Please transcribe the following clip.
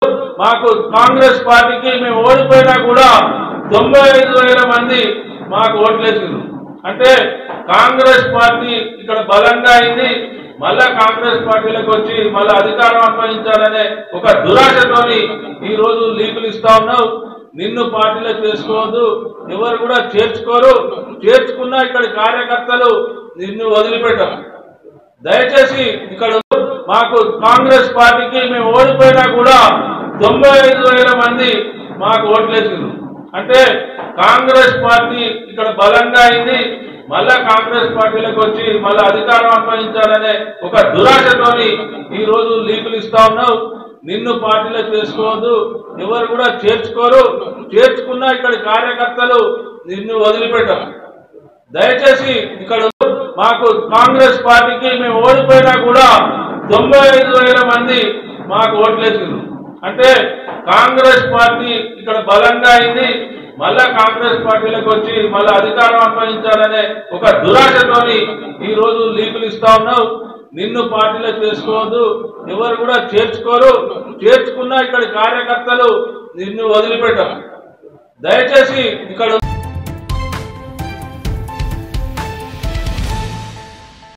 మాకు కాంగ్రెస్ పార్టీకి మేము ఓడిపోయినా కూడా తొంభై ఐదు వేల మంది మాకు ఓట్లేసారు అంటే కాంగ్రెస్ పార్టీ ఇక్కడ బలంగా అయింది మళ్ళా కాంగ్రెస్ పార్టీలకు వచ్చి మళ్ళా అధికారం అప్పగించాలనే ఒక దురాశతోని ఈ రోజు లీకులు ఇస్తా ఉన్నావు నిన్ను పార్టీలో చేసుకోవద్దు ఎవరు కూడా చేర్చుకోరు చేర్చుకున్నా ఇక్కడ కార్యకర్తలు నిన్ను వదిలిపెట్టం దయచేసి ఇక్కడ మాకు కాంగ్రెస్ పార్టీకి మేము ఓడిపోయినా కూడా తొంభై ఐదు వేల మంది మాకు ఓట్లేసారు అంటే కాంగ్రెస్ పార్టీ ఇక్కడ బలంగా అయింది మళ్ళా కాంగ్రెస్ పార్టీలకు వచ్చి మళ్ళా అధికారం అప్పగించాలనే ఒక దురాశతోని ఈ రోజు లీకులు ఇస్తా ఉన్నావు నిన్ను పార్టీలో చేసుకోవద్దు ఎవరు కూడా చేర్చుకోరు చేర్చుకున్నా ఇక్కడ కార్యకర్తలు నిన్ను వదిలిపెట్టం దయచేసి ఇక్కడ మాకు కాంగ్రెస్ పార్టీకి మేము ఓడిపోయినా కూడా తొంభై ఐదు వేల మంది మాకు ఓట్లేసారు అంటే కాంగ్రెస్ పార్టీ ఇక్కడ బలంగా అయింది మళ్ళా కాంగ్రెస్ పార్టీలకు వచ్చి మళ్ళా అధికారం అప్పగించాలనే ఒక దురాశతోని ఈ రోజు లీకులు ఇస్తా ఉన్నావు నిన్ను పార్టీలో చేసుకోవద్దు ఎవరు కూడా చేర్చుకోరు చేర్చుకున్నా ఇక్కడ కార్యకర్తలు నిన్ను వదిలిపెట్టం దయచేసి ఇక్కడ